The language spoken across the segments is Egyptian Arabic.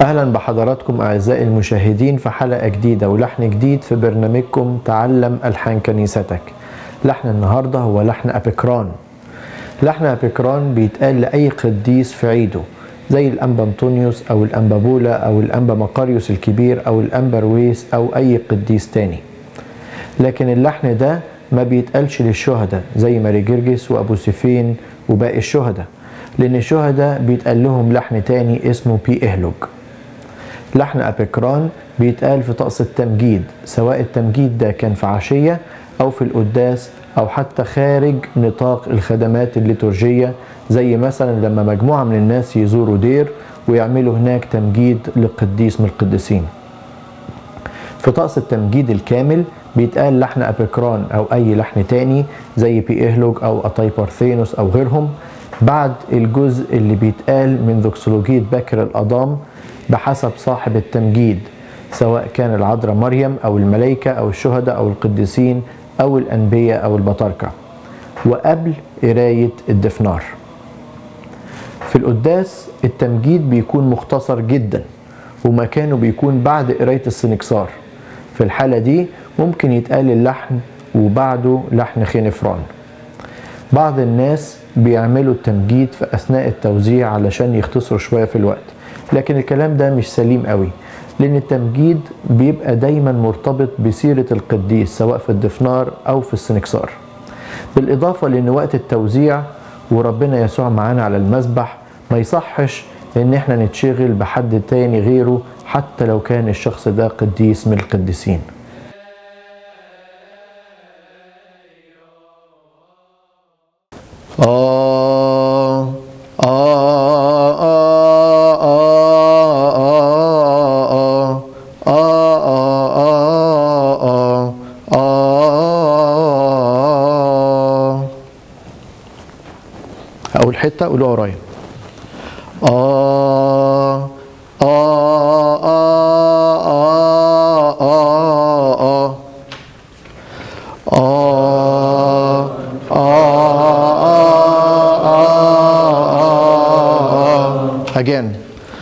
اهلا بحضراتكم اعزائي المشاهدين في حلقه جديده ولحن جديد في برنامجكم تعلم الحان كنيستك لحن النهارده هو لحن ابيكران لحن ابيكران بيتقال لاي قديس في عيده زي الانبا انطونيوس او الانبا بولا او الانبا مقاريوس الكبير او الانبا رويس او اي قديس تاني لكن اللحن ده ما بيتقالش للشهداء زي ماري جرجس وابو سيفين وباقي الشهداء لان الشهداء بيتقال لهم لحن تاني اسمه بي اهلوج لحن ابيكران بيتقال في طقس التمجيد سواء التمجيد ده كان في عشيه او في القداس او حتى خارج نطاق الخدمات الليتورجيه زي مثلا لما مجموعه من الناس يزوروا دير ويعملوا هناك تمجيد لقديس من القديسين في طقس التمجيد الكامل بيتقال لحن ابيكران او اي لحن تاني زي بي اهلوج او اطاي بارثينوس او غيرهم بعد الجزء اللي بيتقال من ذوكسولوجية بكر الأضام بحسب صاحب التمجيد سواء كان العذراء مريم أو الملائكة أو الشهداء أو القديسين أو الأنبياء أو البطاركة وقبل قراية الدفنار في القداس التمجيد بيكون مختصر جدا ومكانه بيكون بعد قراية السنكسار في الحالة دي ممكن يتقال اللحن وبعده لحن خينفران بعض الناس بيعملوا التمجيد في أثناء التوزيع علشان يختصروا شوية في الوقت لكن الكلام ده مش سليم قوي لأن التمجيد بيبقى دايما مرتبط بسيرة القديس سواء في الدفنار أو في السنكسار بالإضافة لأن وقت التوزيع وربنا يسوع معانا على المسبح ما يصحش ان احنا نتشغل بحد تاني غيره حتى لو كان الشخص ده قديس من القديسين آه آه آه آه آه آه آه آه أول حتة قولوا ورايا آه آه آه آه آه آه آه again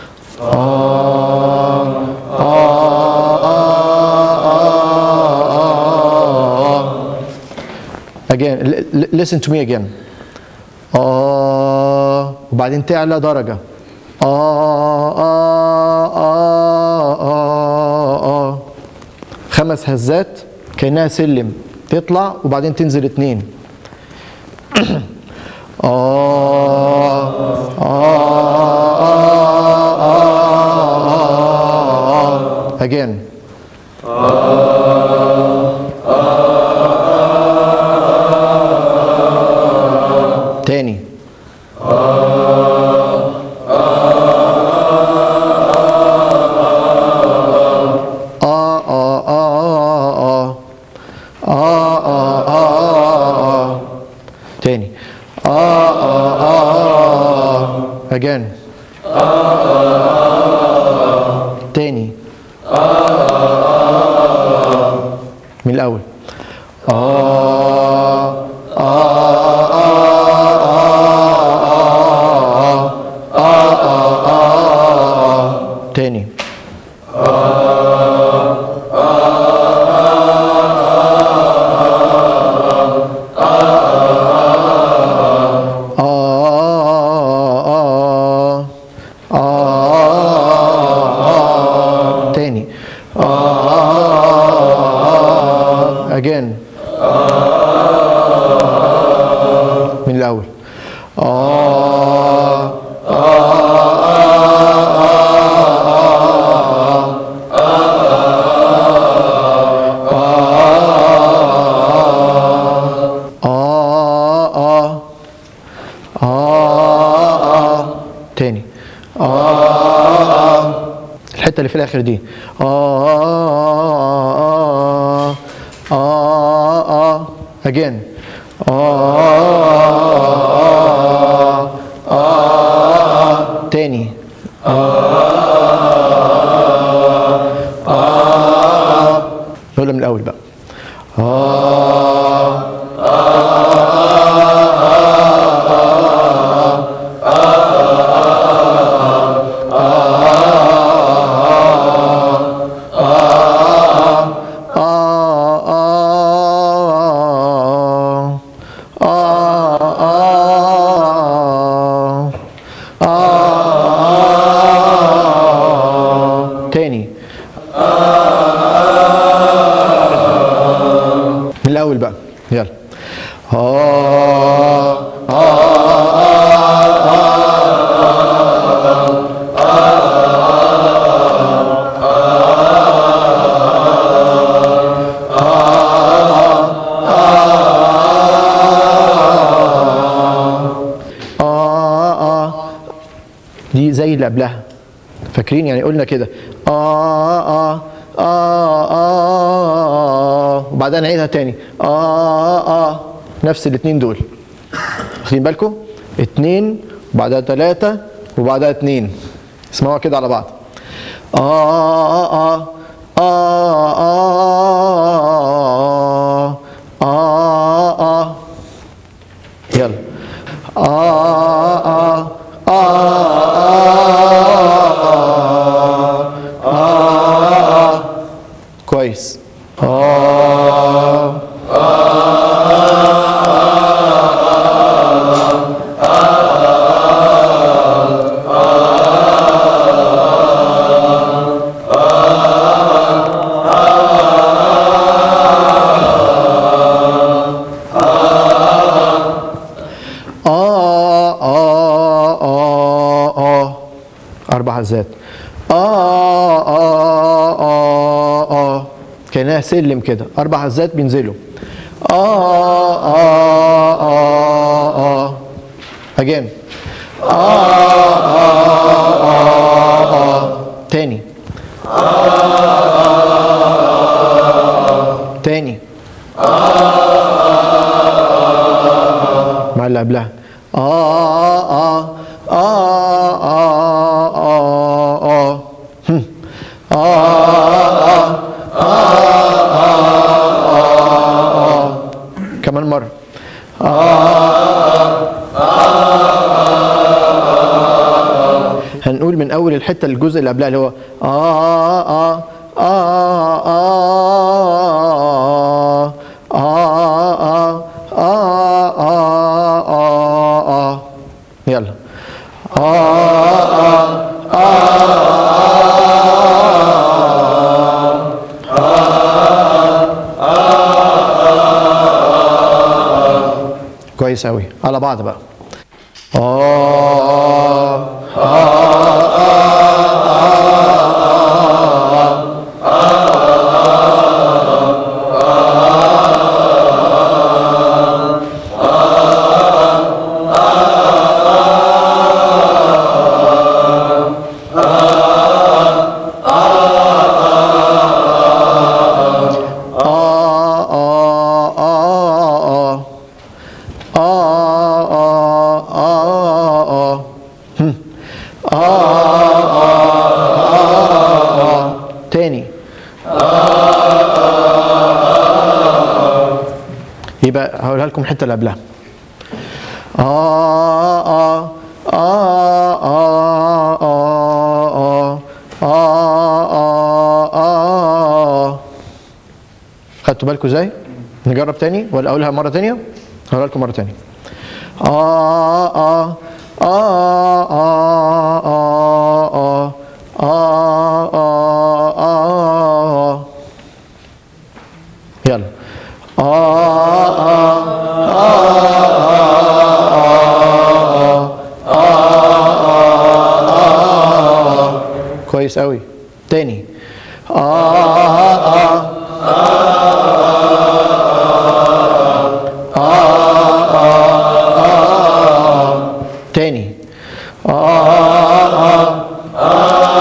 again listen to me again آه وبعدين تعلى درجة آه آه آه آه آه خمس هزات كأنها سلم تطلع وبعدين تنزل اتنين آه آه آه again تاني آه آه آه آه آه آه آه تاني آه آه آه again تاني من الأول آه تاني آه آه آه تاني آه again من الأول آه آه آه آه تاني آه الحتة اللي في الآخر دي آه آه آه آه again آه آه تاني نقولها من الأول بقى آه من الاول بقى يلا آه آه آه آه دي زي اللي قبلها فاكرين يعني قلنا كده آه آه آه آه آه وبعدها نعيدها تاني آه آه نفس الاتنين دول واخدين بالكم؟ اتنين وبعدها تلاتة وبعدها اتنين اسمعوها كده على بعض آه آه آه آه آه آه يلا آه آه آه آه آه كويس آه آه آه آه آه أربع هزات آه آه آه آه كأنها سلم كده أربع هزات بينزلوا آه آه آه آه أجان آه آه آه آه تاني تاني مع اللي قبلها آه آه آه آه آه آه هم. آه آه آه آه آه كمان مرة هنقول من أول الحتة الجزء اللي قبلها اللي هو آه آه آه آه آه آه آه آه آه آه يلا آه آه كويس أوي على بعض بقى آه آه آه آه آه آه آه آه آه هم. آه آه آه آه تاني يبقى هقولها لكم الحتة اللي قبلها آه آه آه آه آه آه آه آه خدتوا بالكم ازاي؟ نجرب تاني ولا اقولها مره تانيه؟ هقولها لكم مره تانيه. آه آه آه آه آه آه آه آه آه يلا آه آه كويس قوي تاني آه آه تاني آه آه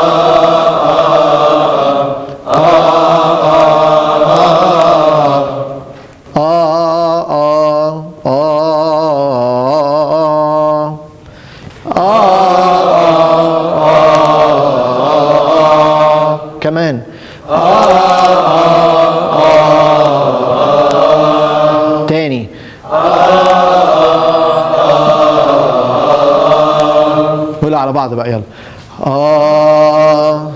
آه آه آه آه كمان تاني نقول على بعض بقى يلا آه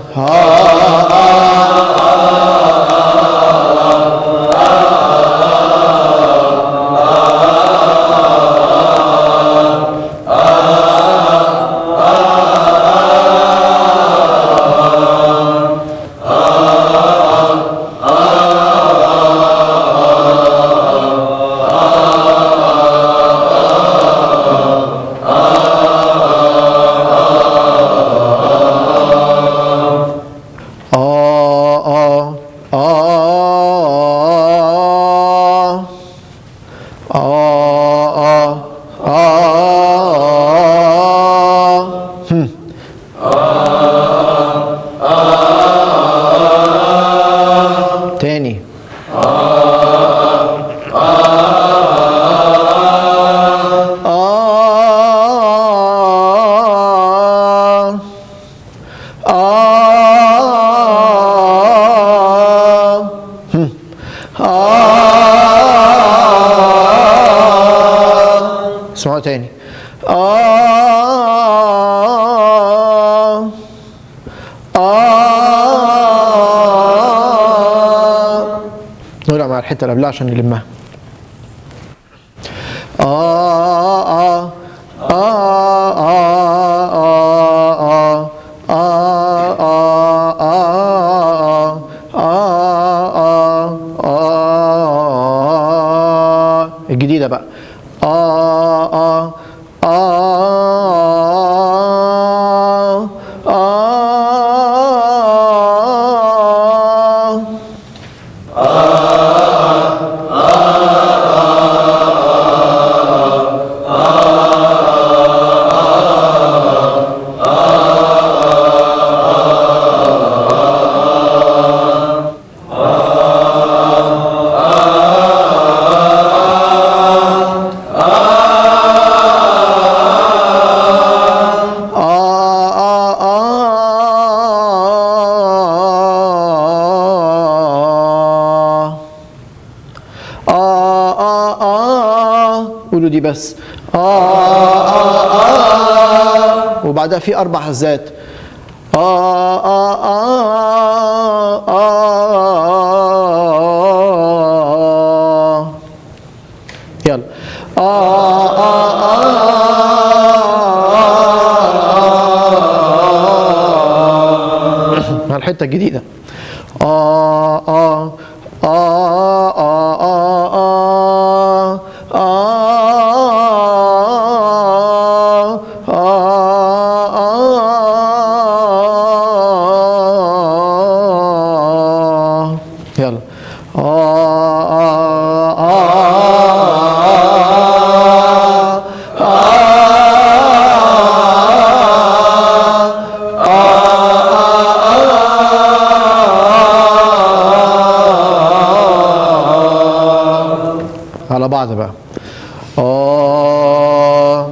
آه الحته اللي قبلها عشان نلمها آه آه آه آه آه آه آه آه آه آه الجديدة بقى آه آه آه آه قولوا دي بس آه آه آه وبعدها في أربع هزات آه آه آه آه يلا آه آه آه مع الحتة الجديدة آه آه آه آه آه آه آه آه يلا على بعض بقى آه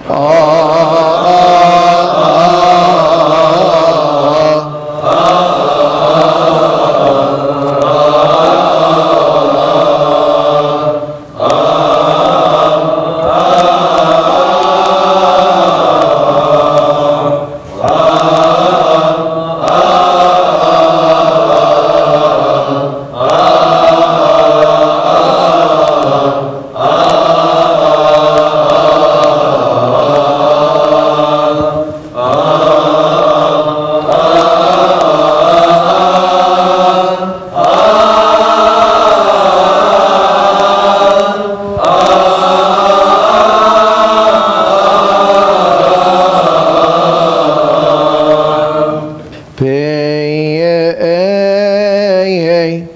Pay,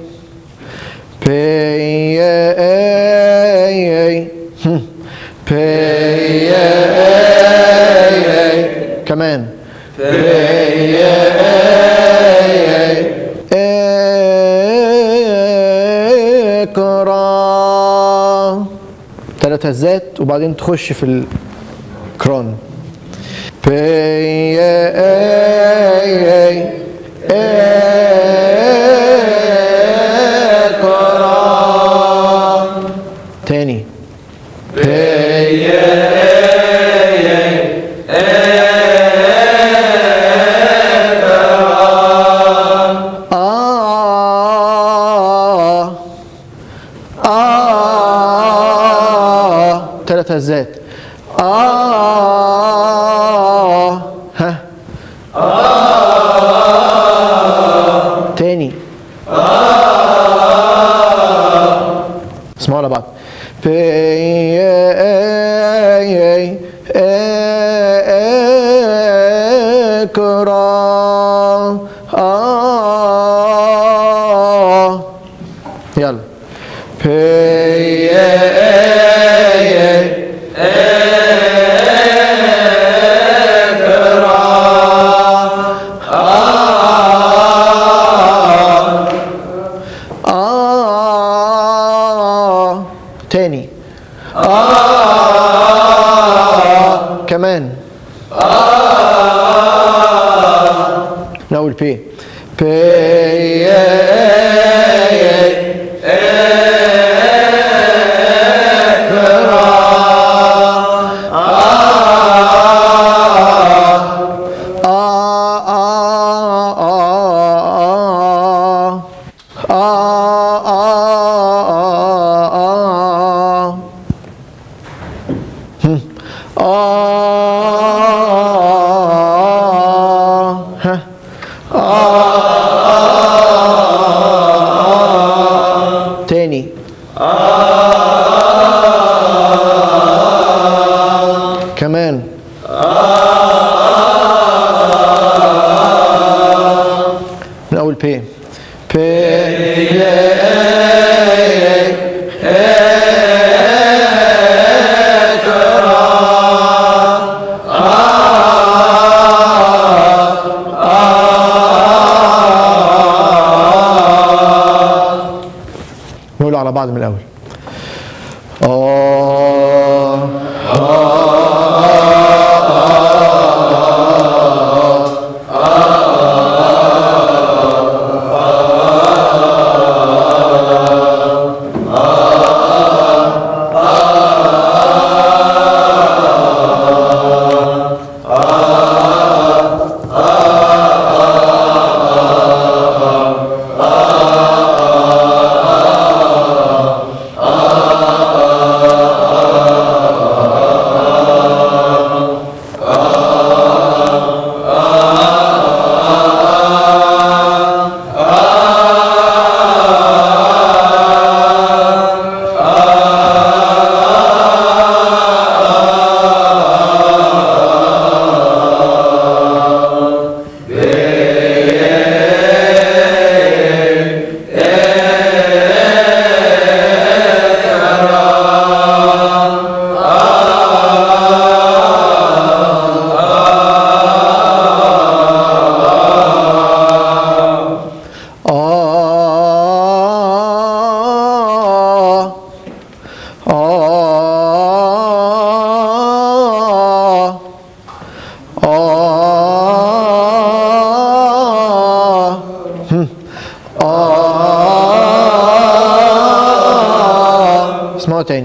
pay, pay, كمان اقرا ثلاث هزات وبعدين تخش في الكرون اقرا تاني آه آه ثلاث هزات آه ها تاني اسمعوا على بعض اقرا آه يلا آه تاني آه كمان نقول بي بي آه آه آه آه آه ها آه تاني كمان من أول بي بي نقول على بعض من الأول آه آه آه آه هم. آه اسمعوا تاني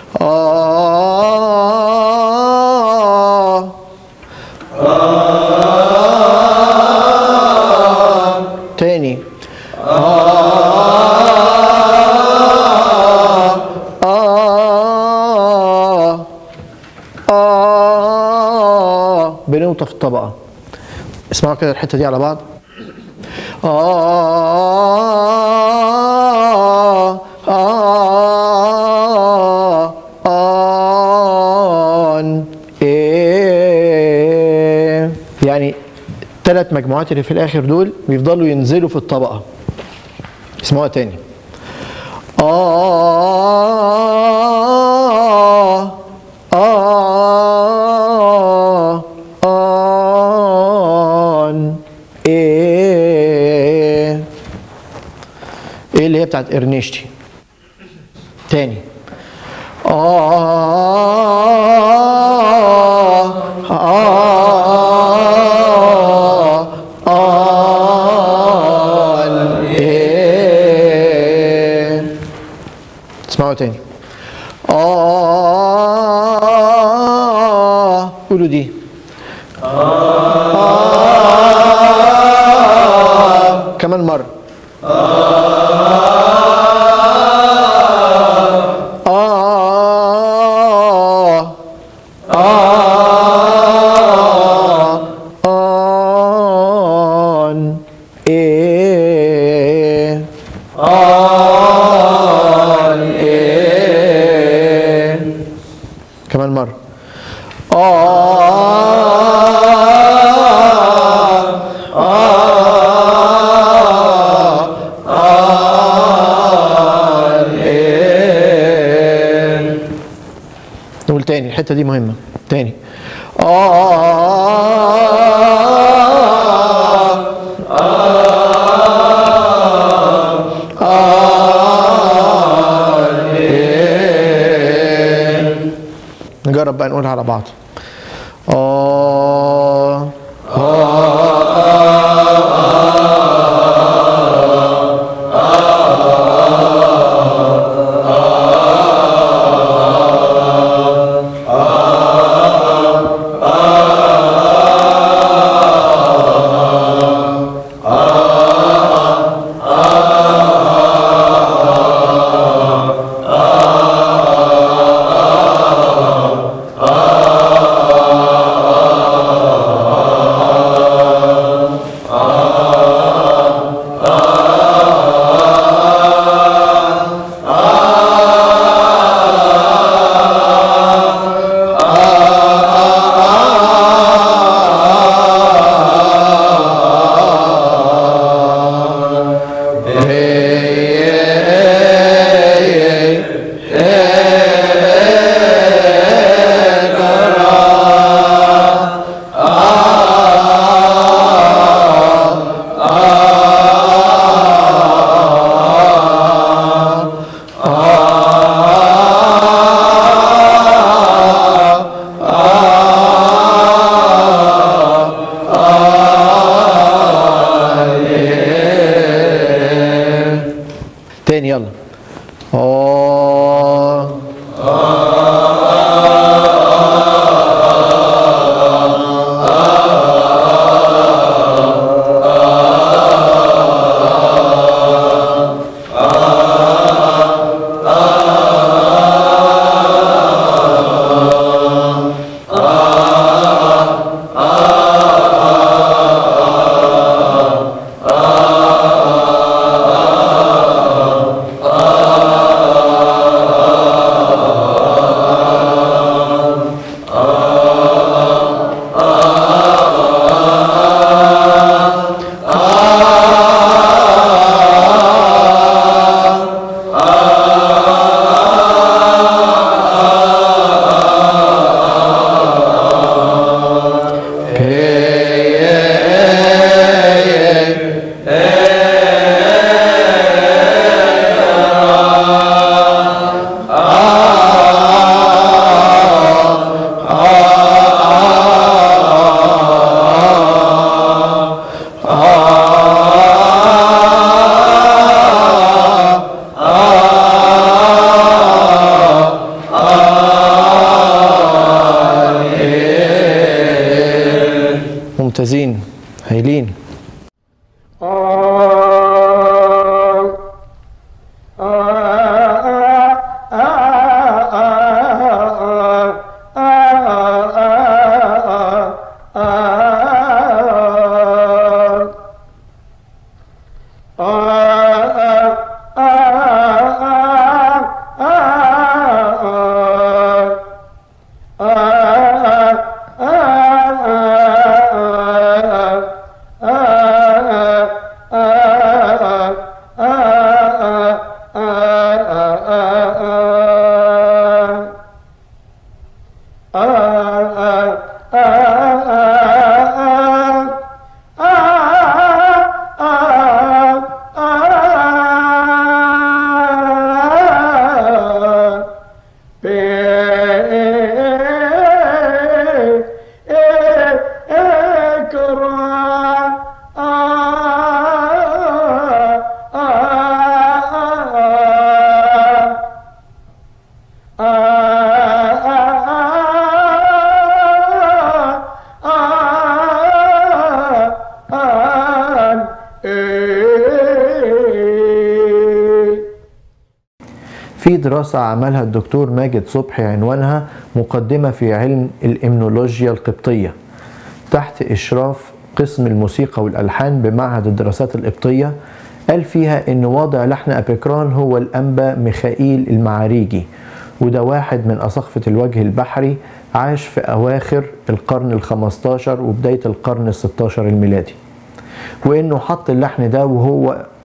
آه تاني آه آه بنوطة في الطبقة اسمعوا كده الحتة دي على بعض آه آه آن إيه يعني الثلاث مجموعات اللي في الآخر دول بيفضلوا ينزلوا في الطبقة اسمعوها تاني آه آه آن إيه إيه اللي هي بتاعت إرنيشتي تاني آه آه آن إيه اسمعوا تاني آه قولوا دي آه كمان مرة آه آه آن إيه آن إيه كمان مرة آه آه آن إيه نقول تاني الحتة دي مهمة تاني آه نجرب بقى نقولها على بعض آه أستاذين هايلين في دراسة عملها الدكتور ماجد صبحي عنوانها مقدمة في علم الإمنولوجيا القبطية تحت إشراف قسم الموسيقى والألحان بمعهد الدراسات القبطية قال فيها إن واضع لحن أبيكران هو الأنبا ميخائيل المعاريجي وده واحد من أساقفة الوجه البحري عاش في أواخر القرن الخمستاشر وبداية القرن الستاشر الميلادي وإنه حط اللحن ده وهو